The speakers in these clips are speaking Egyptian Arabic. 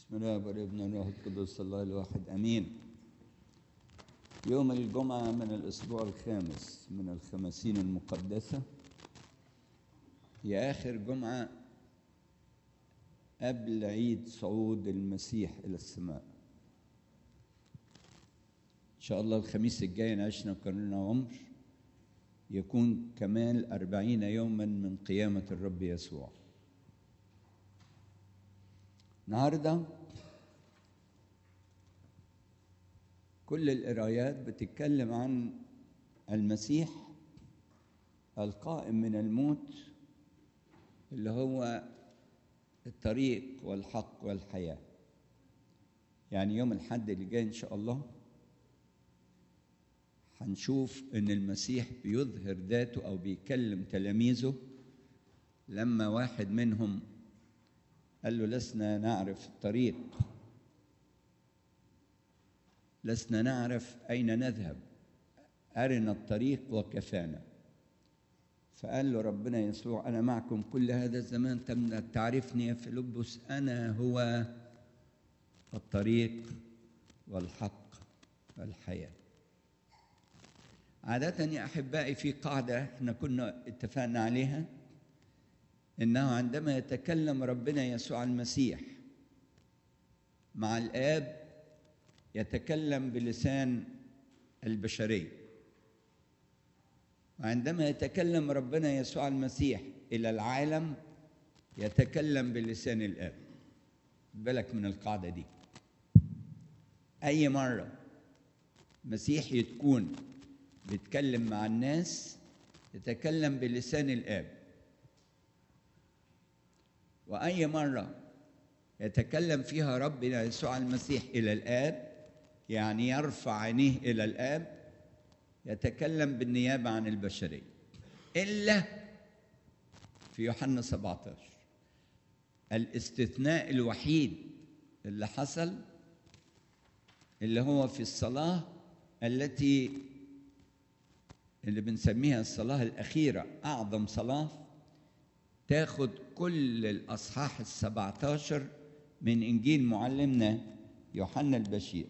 بسم الله والابن والروح القدس الله الواحد امين يوم الجمعة من الأسبوع الخامس من الخمسين المقدسة هي آخر جمعة قبل عيد صعود المسيح إلى السماء إن شاء الله الخميس الجاي نعيشنا وكررنا عمر يكون كمال أربعين يوما من قيامة الرب يسوع النهارده كل القرايات بتتكلم عن المسيح القائم من الموت اللي هو الطريق والحق والحياة يعني يوم الحد اللي جاي إن شاء الله هنشوف إن المسيح بيظهر ذاته أو بيكلم تلاميذه لما واحد منهم قال له لسنا نعرف الطريق لسنا نعرف أين نذهب أرنا الطريق وكفانا فقال له ربنا يسوع أنا معكم كل هذا الزمان تم تعرفني يا فيلبس أنا هو الطريق والحق والحياة عادة يا أحبائي في قاعدة احنا كنا اتفقنا عليها إنه عندما يتكلم ربنا يسوع المسيح مع الآب يتكلم بلسان البشرية وعندما يتكلم ربنا يسوع المسيح إلى العالم يتكلم بلسان الآب بالك من القاعدة دي أي مرة مسيحي تكون بيتكلم مع الناس يتكلم بلسان الآب وأي مرة يتكلم فيها ربنا يسوع المسيح إلى الآب يعني يرفع عينيه إلى الآب يتكلم بالنيابة عن البشرية إلا في يوحنا 17 الاستثناء الوحيد اللي حصل اللي هو في الصلاة التي اللي بنسميها الصلاة الأخيرة أعظم صلاة تاخد كل الأصحاح السبعتاشر من إنجيل معلمنا يوحنا البشير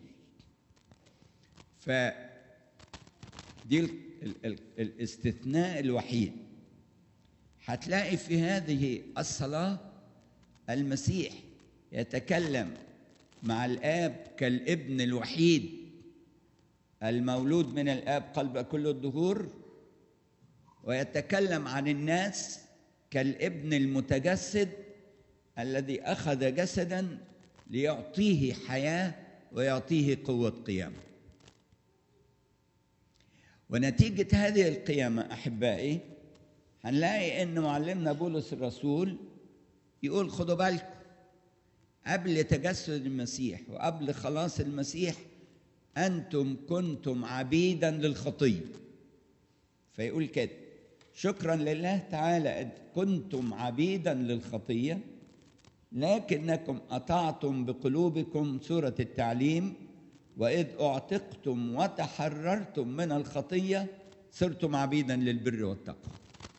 ف دي ال ال ال الاستثناء الوحيد هتلاقي في هذه الصلاة المسيح يتكلم مع الآب كالابن الوحيد المولود من الآب قلب كل الدهور ويتكلم عن الناس كالابن المتجسد الذي اخذ جسدا ليعطيه حياه ويعطيه قوه قيامه ونتيجه هذه القيامه احبائي هنلاقي ان معلمنا بولس الرسول يقول خدوا بالكم قبل تجسد المسيح وقبل خلاص المسيح انتم كنتم عبيدا للخطيه فيقول كده شكرا لله تعالى إذ كنتم عبيدا للخطيه لكنكم اطعتم بقلوبكم سوره التعليم واذ اعتقتم وتحررتم من الخطيه صرتم عبيدا للبر والتقوى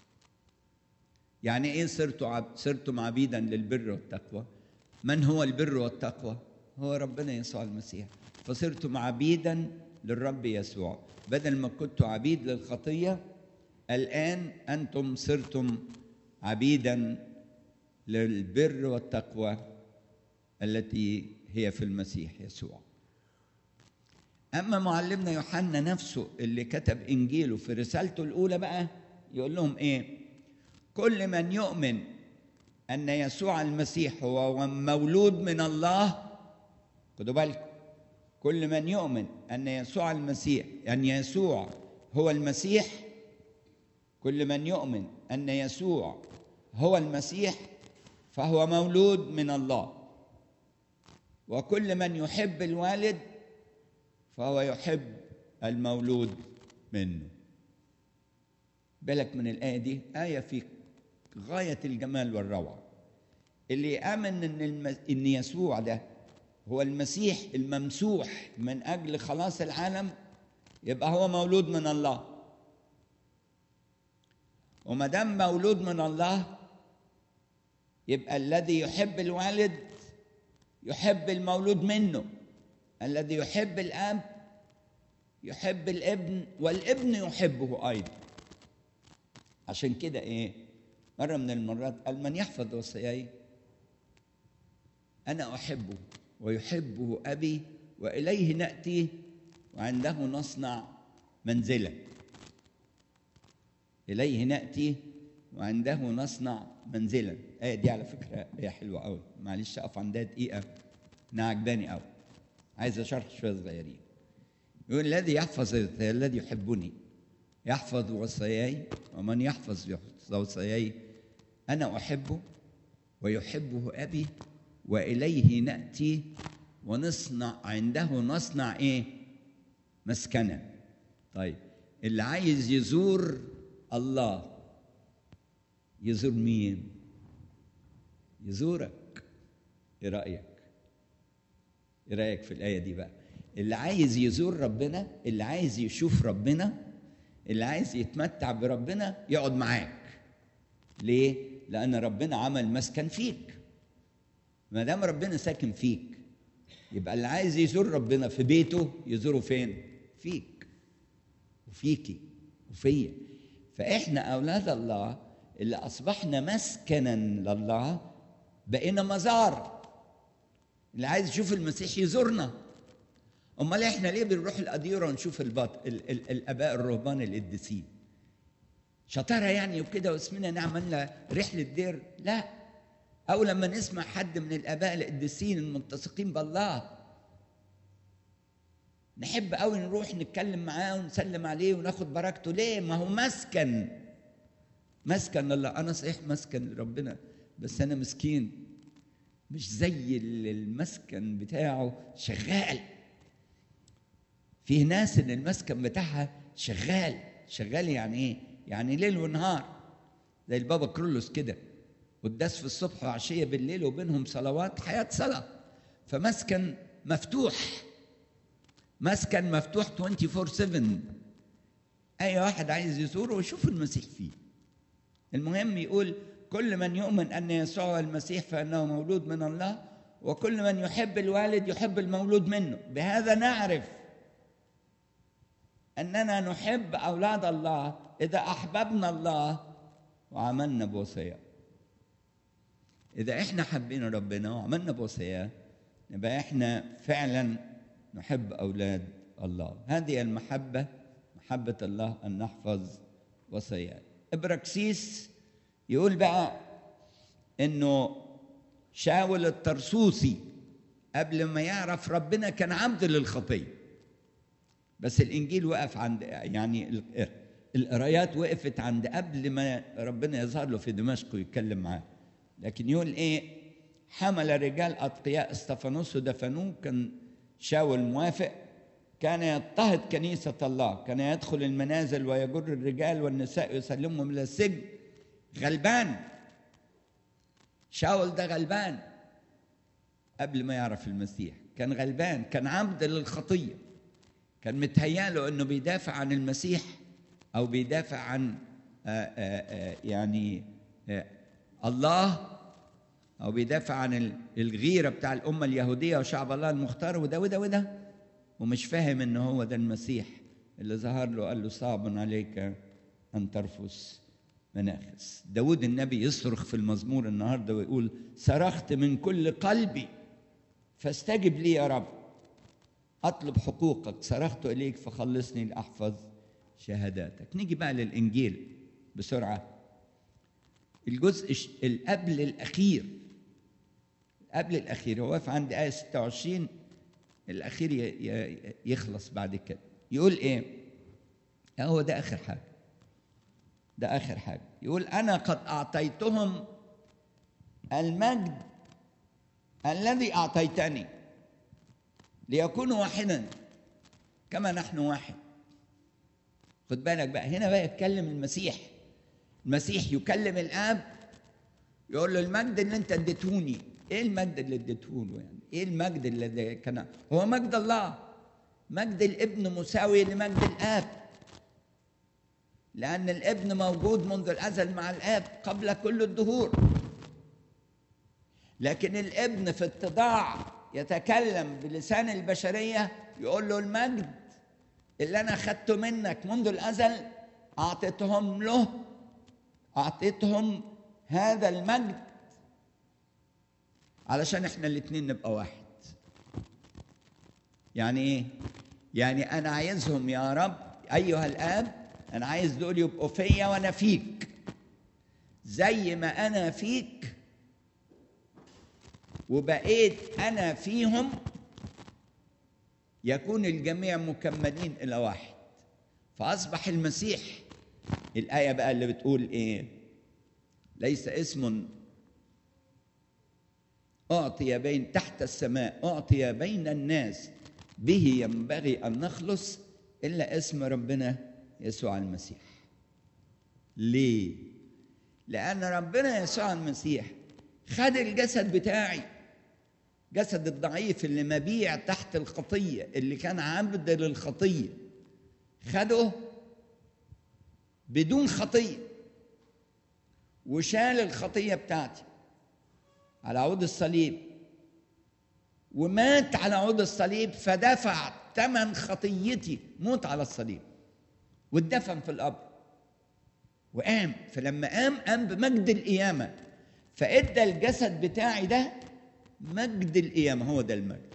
يعني ايه صرتم عب... صرتم عبيدا للبر والتقوى من هو البر والتقوى هو ربنا يسوع المسيح فصرتم عبيدا للرب يسوع بدل ما كنتم عبيد للخطيه الآن أنتم صرتم عبيدا للبر والتقوى التي هي في المسيح يسوع أما معلمنا يوحنا نفسه اللي كتب إنجيله في رسالته الأولى بقى يقول لهم إيه كل من يؤمن أن يسوع المسيح هو مولود من الله خدوا بالكم كل من يؤمن أن يسوع المسيح أن يسوع هو المسيح كل من يؤمن ان يسوع هو المسيح فهو مولود من الله وكل من يحب الوالد فهو يحب المولود منه بالك من الايه دي ايه في غايه الجمال والروعه اللي امن ان المس... ان يسوع ده هو المسيح الممسوح من اجل خلاص العالم يبقى هو مولود من الله وما دام مولود من الله يبقى الذي يحب الوالد يحب المولود منه الذي يحب الاب يحب الابن والابن يحبه ايضا عشان كده ايه مره من المرات قال من يحفظ وصاياي انا احبه ويحبه ابي واليه ناتي وعنده نصنع منزلا اليه ناتي وعنده نصنع منزلا الايه دي على فكره هي حلوه قوي معلش اقف عندها دقيقه انها عجباني قوي عايز شرح شويه صغيرين يقول الذي يحفظ الذي يحبني يحفظ وصاياي ومن يحفظ وصاياي انا احبه ويحبه ابي واليه ناتي ونصنع عنده نصنع ايه مسكنا طيب اللي عايز يزور الله يزور مين يزورك ايه رايك ايه رايك في الايه دي بقى اللي عايز يزور ربنا اللي عايز يشوف ربنا اللي عايز يتمتع بربنا يقعد معاك ليه لان ربنا عمل مسكن فيك ما دام ربنا ساكن فيك يبقى اللي عايز يزور ربنا في بيته يزوره فين فيك وفيكي وفيا فاحنا اولاد الله اللي اصبحنا مسكنا لله بقينا مزار اللي عايز يشوف المسيح يزورنا امال احنا ليه بنروح الاديره ونشوف البط... ال... ال... الاباء الرهبان القديسين شطاره يعني وكده واسمنا نعمل رحله دير لا او لما نسمع حد من الاباء القديسين الملتصقين بالله نحب قوي نروح نتكلم معاه ونسلم عليه وناخد بركته ليه ما هو مسكن مسكن لله انا صحيح مسكن لربنا بس انا مسكين مش زي المسكن بتاعه شغال فيه ناس ان المسكن بتاعها شغال شغال يعني ايه يعني ليل ونهار زي البابا كرولوس كده قداس في الصبح وعشيه بالليل وبينهم صلوات حياه صلاه فمسكن مفتوح مسكن مفتوح 24 7 اي واحد عايز يزوره ويشوف المسيح فيه المهم يقول كل من يؤمن ان يسوع المسيح فانه مولود من الله وكل من يحب الوالد يحب المولود منه بهذا نعرف اننا نحب اولاد الله اذا احببنا الله وعملنا بوصيه اذا احنا حبينا ربنا وعملنا بوصيه نبقى احنا فعلا نحب اولاد الله هذه المحبه محبه الله ان نحفظ وصيات ابراكسيس يقول بقى انه شاول الترسوسي قبل ما يعرف ربنا كان عبد للخطيه بس الانجيل وقف عند يعني القرايات وقفت عند قبل ما ربنا يظهر له في دمشق ويتكلم معاه لكن يقول ايه حمل رجال اتقياء استفانوس ودفنوه كان شاول موافق كان يضطهد كنيسة الله كان يدخل المنازل ويجر الرجال والنساء يسلمهم إلى السجن غلبان شاول ده غلبان قبل ما يعرف المسيح كان غلبان كان عبد للخطية كان متهياله أنه بيدافع عن المسيح أو بيدافع عن آآ آآ يعني آآ الله أو بيدافع عن الغيرة بتاع الأمة اليهودية وشعب الله المختار وده وده وده ومش فاهم ان هو ده المسيح اللي ظهر له قال له صعب عليك ان ترفس مناخس داود النبي يصرخ في المزمور النهارده ويقول صرخت من كل قلبي فاستجب لي يا رب اطلب حقوقك صرخت اليك فخلصني لاحفظ شهاداتك نيجي بقى للانجيل بسرعه الجزء القبل الاخير قبل الاخير هو واقف عند ايه 26 الاخير يخلص بعد كده يقول ايه هو ده اخر حاجه ده اخر حاجه يقول انا قد اعطيتهم المجد الذي اعطيتني ليكونوا واحدا كما نحن واحد خد بالك بقى هنا بقى يتكلم المسيح المسيح يكلم الاب يقول له المجد اللي انت اديتهوني ايه المجد اللي اديتهوله يعني ايه المجد اللي كان هو مجد الله مجد الابن مساوي لمجد الاب لان الابن موجود منذ الازل مع الاب قبل كل الدهور لكن الابن في اتضاع يتكلم بلسان البشريه يقول له المجد اللي انا اخدته منك منذ الازل اعطيتهم له اعطيتهم هذا المجد علشان احنا الاتنين نبقى واحد يعني ايه يعني انا عايزهم يا رب ايها الاب انا عايز دول يبقوا فيا وانا فيك زي ما انا فيك وبقيت انا فيهم يكون الجميع مكملين الى واحد فاصبح المسيح الايه بقى اللي بتقول ايه ليس اسم اعطي بين تحت السماء اعطي بين الناس به ينبغي ان نخلص الا اسم ربنا يسوع المسيح ليه لان ربنا يسوع المسيح خد الجسد بتاعي جسد الضعيف اللي مبيع تحت الخطيه اللي كان عبد للخطيه خده بدون خطيه وشال الخطيه بتاعتي على عود الصليب ومات على عود الصليب فدفع ثمن خطيتي موت على الصليب واتدفن في القبر وقام فلما قام قام بمجد القيامه فادى الجسد بتاعي ده مجد القيامه هو ده المجد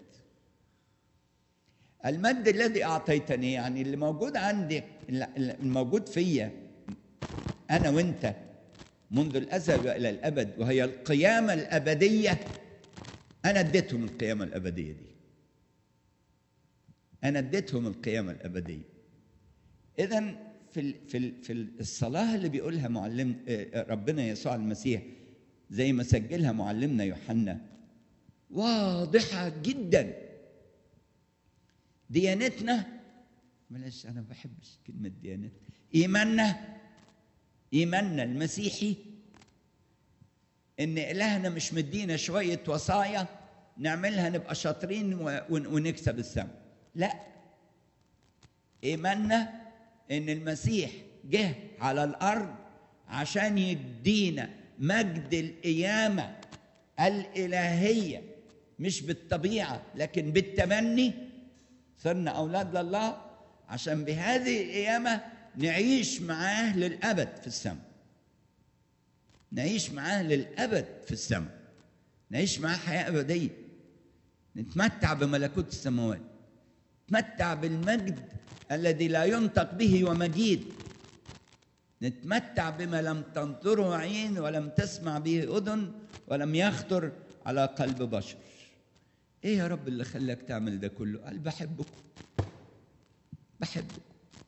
المجد الذي اعطيتني يعني اللي موجود عندك الموجود فيا انا وانت منذ الازل والى الابد وهي القيامه الابديه انا اديتهم القيامه الابديه دي انا اديتهم القيامه الابديه اذا في ال في ال في الصلاه اللي بيقولها معلم ربنا يسوع المسيح زي ما سجلها معلمنا يوحنا واضحه جدا ديانتنا بلاش انا ما بحبش كلمه ديانتنا ايماننا ايماننا المسيحي ان الهنا مش مدينا شويه وصايا نعملها نبقى شاطرين ونكسب السماء لا ايماننا ان المسيح جه على الارض عشان يدينا مجد القيامه الالهيه مش بالطبيعه لكن بالتبني صرنا اولاد لله عشان بهذه القيامه نعيش معاه للابد في السماء نعيش معاه للابد في السماء نعيش معاه حياه ابديه نتمتع بملكوت السماوات نتمتع بالمجد الذي لا ينطق به ومجيد نتمتع بما لم تنظره عين ولم تسمع به اذن ولم يخطر على قلب بشر ايه يا رب اللي خلاك تعمل ده كله قال بحبكم بحبكم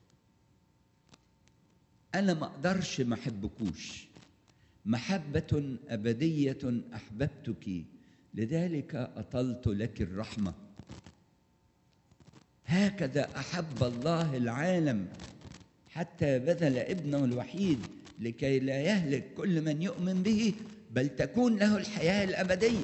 انا ما اقدرش ما احبكوش محبه ابديه احببتك لذلك اطلت لك الرحمه هكذا احب الله العالم حتى بذل ابنه الوحيد لكي لا يهلك كل من يؤمن به بل تكون له الحياه الابديه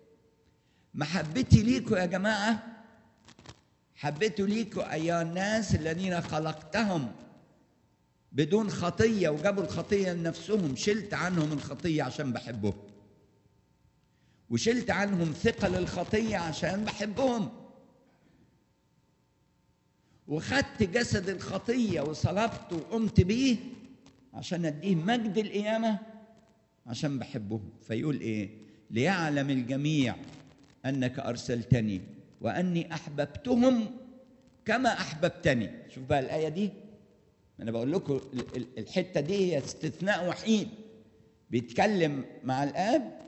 محبتي ليكم يا جماعه حبيت ليكم ايها الناس الذين خلقتهم بدون خطيه وجابوا الخطيه لنفسهم شلت عنهم الخطيه عشان بحبهم وشلت عنهم ثقل الخطيه عشان بحبهم وخدت جسد الخطيه وصلبته وقمت بيه عشان اديه مجد القيامه عشان بحبهم فيقول ايه ليعلم الجميع انك ارسلتني واني احببتهم كما احببتني شوف بقى الايه دي انا بقول لكم الحته دي هي استثناء وحيد بيتكلم مع الاب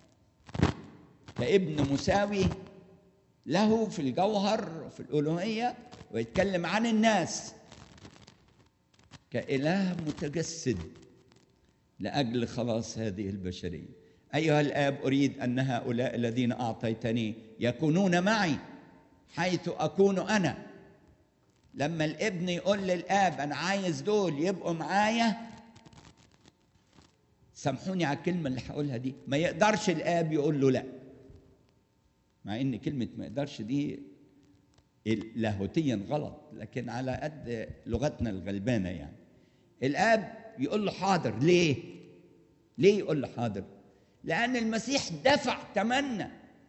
كابن مساوي له في الجوهر وفي الالوهيه ويتكلم عن الناس كاله متجسد لاجل خلاص هذه البشريه ايها الاب اريد ان هؤلاء الذين اعطيتني يكونون معي حيث اكون انا لما الابن يقول للاب انا عايز دول يبقوا معايا سامحوني على الكلمه اللي هقولها دي ما يقدرش الاب يقول له لا مع ان كلمه ما يقدرش دي لاهوتيا غلط لكن على قد لغتنا الغلبانه يعني الاب يقول له حاضر ليه ليه يقول له حاضر لأن المسيح دفع ثمننا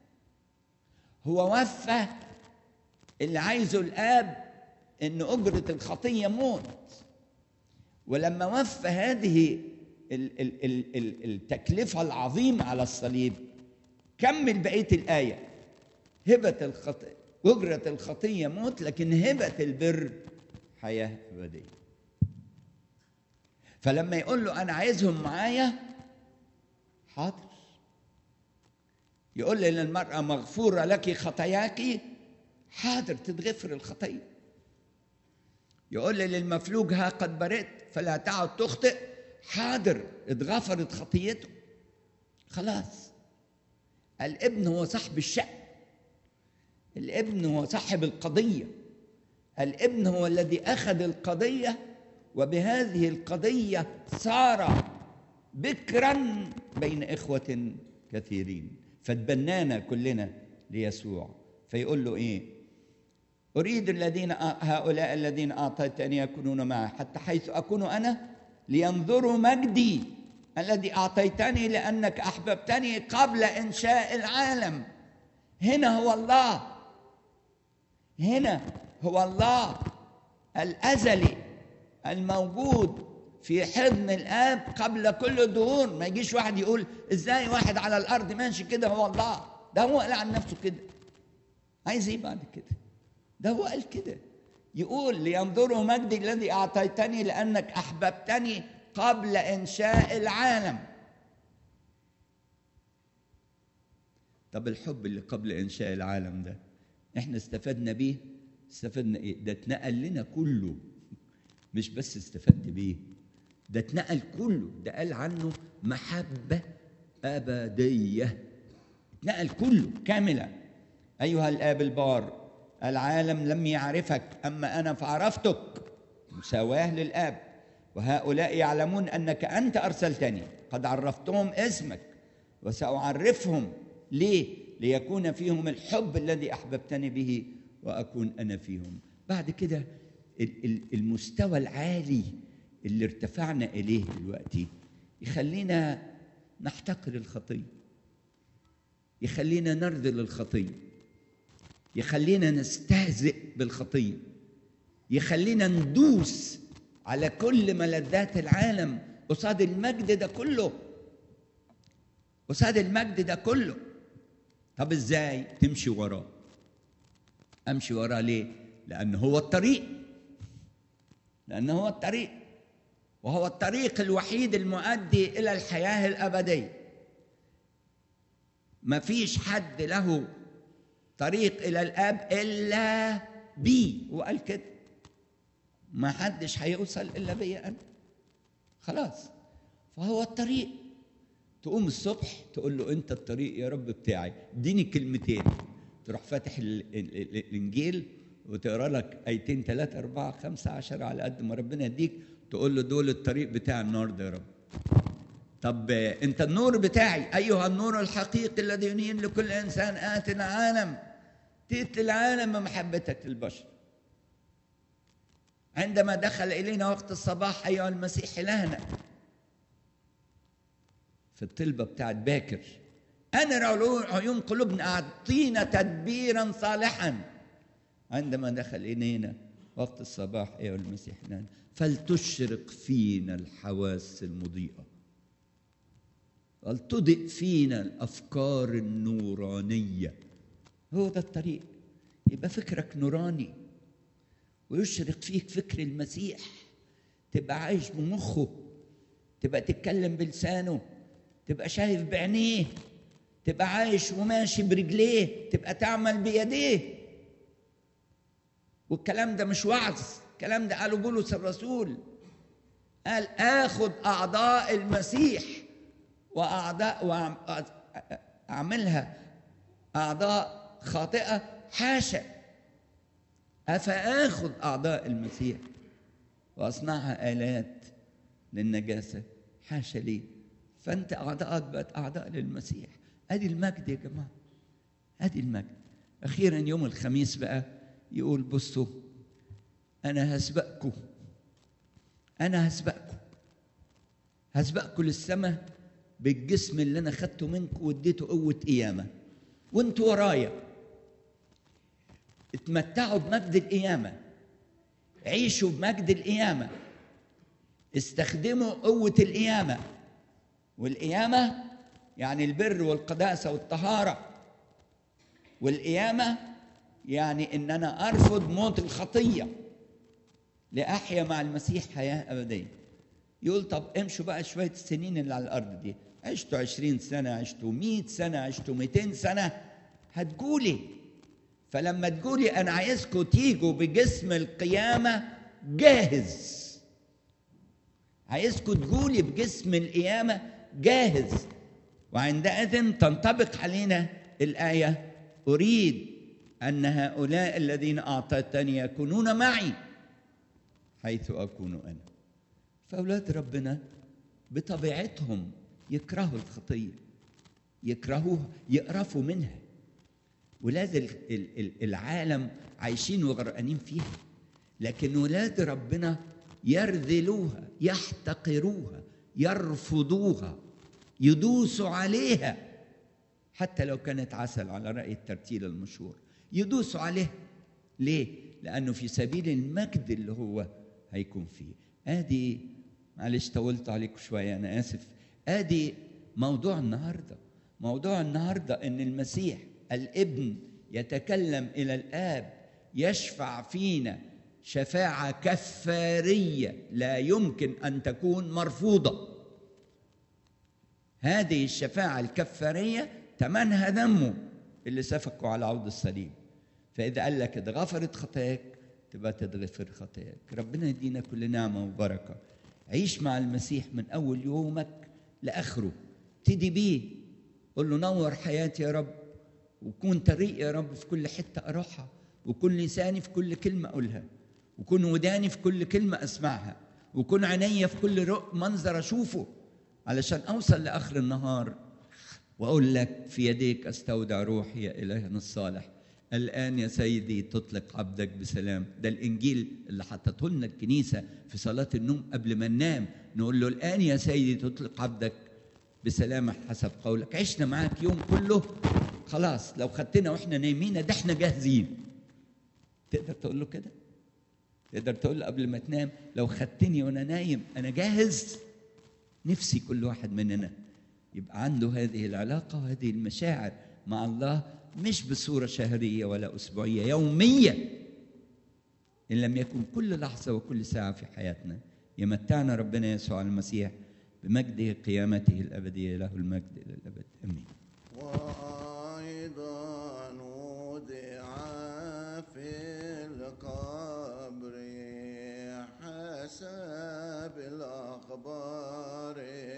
هو وفى اللي عايزه الآب إن أجرة الخطية موت ولما وفى هذه التكلفة العظيمة على الصليب كمل بقية الآية هبة الخطية أجرة الخطية موت لكن هبة البر حياة أبدية فلما يقول له أنا عايزهم معايا حاضر يقول لي للمرأة مغفورة لك خطاياك حاضر تتغفر الخطية يقول لي للمفلوج ها قد برئت فلا تعد تخطئ حاضر اتغفرت خطيته خلاص الابن هو صاحب الشأن الابن هو صاحب القضية الابن هو الذي أخذ القضية وبهذه القضية صار بكرا بين إخوة كثيرين فتبنانا كلنا ليسوع فيقول له إيه أريد الذين هؤلاء الذين أعطيتني يكونون معي حتى حيث أكون أنا لينظروا مجدي الذي أعطيتني لأنك أحببتني قبل إنشاء العالم هنا هو الله هنا هو الله الأزلي الموجود في حضن الآب قبل كل الدهور ما يجيش واحد يقول إزاي واحد على الأرض ماشي كده هو الله ده هو قال عن نفسه كده عايز إيه بعد كده ده هو قال كده يقول لينظروا مجدي الذي أعطيتني لأنك أحببتني قبل إنشاء العالم طب الحب اللي قبل إنشاء العالم ده إحنا استفدنا بيه استفدنا إيه ده اتنقل لنا كله مش بس استفدت بيه ده اتنقل كله ده قال عنه محبة أبدية اتنقل كله كاملا أيها الآب البار العالم لم يعرفك أما أنا فعرفتك مساواة للآب وهؤلاء يعلمون أنك أنت أرسلتني قد عرفتهم اسمك وسأعرفهم ليه ليكون فيهم الحب الذي أحببتني به وأكون أنا فيهم بعد كده المستوى العالي اللي ارتفعنا إليه دلوقتي يخلينا نحتقر الخطية يخلينا نرذل الخطيه يخلينا نستهزئ بالخطيه يخلينا ندوس على كل ملذات العالم قصاد المجد ده كله قصاد المجد ده كله طب ازاي تمشي وراه امشي وراه ليه لان هو الطريق لان هو الطريق وهو الطريق الوحيد المؤدي الى الحياه الابديه ما فيش حد له طريق الى الاب الا بي وقال كده ما حدش هيوصل الا بيا انا خلاص فهو الطريق تقوم الصبح تقول له انت الطريق يا رب بتاعي اديني كلمتين تروح فاتح الانجيل وتقرا لك ايتين ثلاثة أربعة خمسة عشرة على قد ما ربنا يديك تقول له دول الطريق بتاع النهارده يا رب طب انت النور بتاعي ايها النور الحقيقي الذي ينير لكل انسان ات العالم تيت للعالم بمحبتك للبشر عندما دخل الينا وقت الصباح ايها المسيح الهنا في الطلبه بتاعت باكر انا عيون قلوبنا اعطينا تدبيرا صالحا عندما دخل الينا وقت الصباح ايها المسيح الهنا فلتشرق فينا الحواس المضيئه ولتضئ فينا الافكار النورانيه هو ده الطريق يبقى فكرك نوراني ويشرق فيك فكر المسيح تبقى عايش بمخه تبقى تتكلم بلسانه تبقى شايف بعينيه تبقى عايش وماشي برجليه تبقى تعمل بيديه والكلام ده مش وعظ الكلام ده قاله بولس الرسول قال اخذ اعضاء المسيح واعضاء واعملها اعضاء خاطئه حاشا افاخذ اعضاء المسيح واصنعها الات للنجاسه حاشا لي فانت اعضاءك بقت اعضاء للمسيح ادي المجد يا جماعه ادي المجد اخيرا يوم الخميس بقى يقول بصوا انا هسبقكم انا هسبقكم هسبقكم للسماء بالجسم اللي انا خدته منكم واديته قوه قيامه وانتوا ورايا اتمتعوا بمجد القيامه عيشوا بمجد القيامه استخدموا قوه القيامه والقيامه يعني البر والقداسه والطهاره والقيامه يعني ان انا ارفض موت الخطيه لاحيا مع المسيح حياه ابديه يقول طب امشوا بقى شويه السنين اللي على الارض دي عشتوا عشرين سنه عشتوا مئة سنه عشتوا مئتين سنه هتقولي فلما تقولي انا عايزكم تيجوا بجسم القيامه جاهز عايزكم تقولي بجسم القيامه جاهز وعندئذ تنطبق علينا الايه اريد ان هؤلاء الذين اعطيتني يكونون معي حيث اكون انا فاولاد ربنا بطبيعتهم يكرهوا الخطيه يكرهوها يقرفوا منها ولاد العالم عايشين وغرقانين فيها لكن ولاد ربنا يرذلوها يحتقروها يرفضوها يدوسوا عليها حتى لو كانت عسل على رأي الترتيل المشهور يدوسوا عليها ليه؟ لأنه في سبيل المجد اللي هو هيكون فيه آدي معلش طولت عليكم شوية أنا آسف آدي موضوع النهاردة موضوع النهاردة إن المسيح الابن يتكلم إلى الآب يشفع فينا شفاعة كفارية لا يمكن أن تكون مرفوضة هذه الشفاعة الكفارية ثمنها دمه اللي سفكوا على عود الصليب فإذا قال لك اتغفرت خطاياك تبقى تتغفر خطاياك ربنا يدينا كل نعمة وبركة عيش مع المسيح من أول يومك لآخره ابتدي بيه قول له نور حياتي يا رب وكون طريق يا رب في كل حتة أروحها وكن لساني في كل كلمة أقولها وكن وداني في كل كلمة أسمعها وكن عينيا في كل منظر أشوفه علشان أوصل لآخر النهار وأقول لك في يديك أستودع روحي يا إلهنا الصالح الآن يا سيدي تطلق عبدك بسلام ده الإنجيل اللي حطته لنا الكنيسة في صلاة النوم قبل ما ننام نقول له الآن يا سيدي تطلق عبدك بسلامة حسب قولك عشنا معاك يوم كله خلاص لو خدتنا واحنا نايمين ده احنا جاهزين تقدر تقول له كده تقدر تقول له قبل ما تنام لو خدتني وانا نايم انا جاهز نفسي كل واحد مننا يبقى عنده هذه العلاقة وهذه المشاعر مع الله مش بصورة شهرية ولا أسبوعية يومية إن لم يكن كل لحظة وكل ساعة في حياتنا يمتعنا ربنا يسوع المسيح بمجده قيامته الأبدية له المجد إلى الأبد آمين وأيضا وضع في القبر حسب الأخبار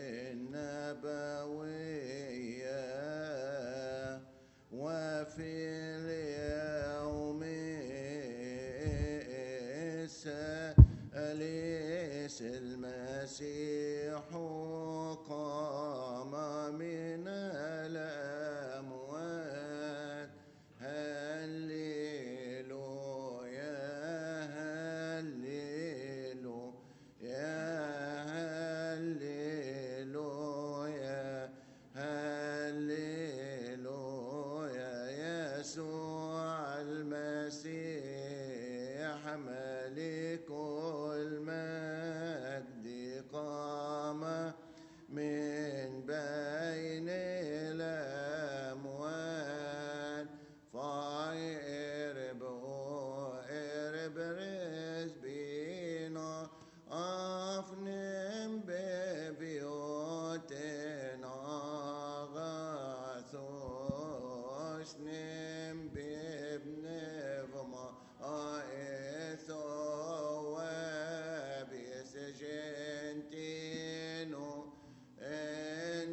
النبوية وفي اليوم الثالث المسيح قام من الأموات هللويا هللويا هللويا هللويا يسوع المسيح ملك المجد قام من بين الأموات فايرب ارب رزبينا أفنم ببيوتنا غاثوش نم بابن فما آيثو وبيسجنتينو إن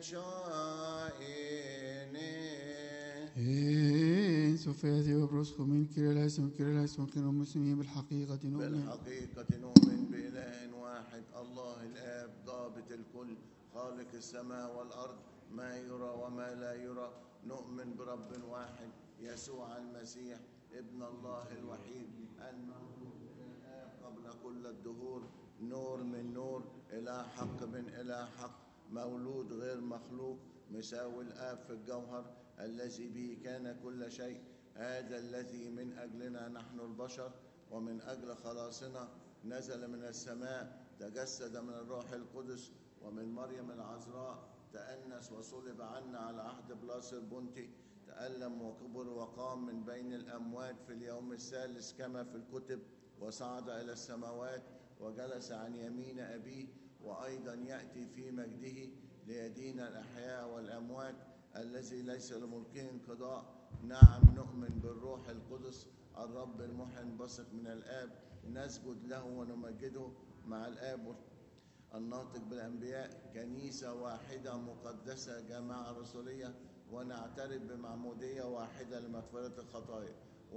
شائني إن سوفياتي وبرسخ من كلا الاسم كلا الاسم كلا المسلمين بالحقيقة نؤمن بالحقيقة نؤمن بإله واحد الله الآب ضابط الكل خالق السماء والأرض ما يرى وما لا يرى نؤمن برب واحد يسوع المسيح ابن الله الوحيد المولود من الآب قبل كل الدهور نور من نور إلى حق من إلى حق مولود غير مخلوق مساوي الآب في الجوهر الذي به كان كل شيء هذا الذي من أجلنا نحن البشر ومن أجل خلاصنا نزل من السماء تجسد من الروح القدس ومن مريم العذراء تأنس وصلب عنا على عهد بلاس البنطي تألم وكبر وقام من بين الأموات في اليوم الثالث كما في الكتب وصعد إلى السماوات وجلس عن يمين أبيه وأيضا يأتي في مجده ليدين الأحياء والأموات الذي ليس لملكه انقضاء نعم نؤمن بالروح القدس الرب المحن بثق من الآب نسجد له ونمجده مع الآب الناطق بالأنبياء كنيسة واحدة مقدسة جماعة رسولية ونعترف بمعمودية واحدة لمغفرة الخطايا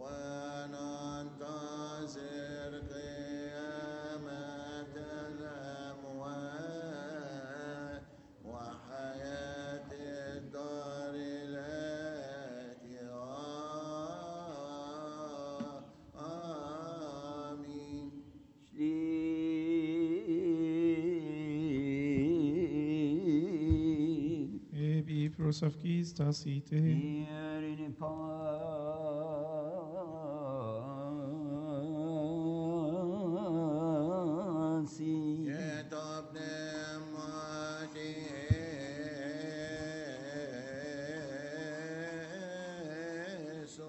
وننتظر قيامة الأموات وحياة الدار التي آمين Ebi prosavkis tas ite.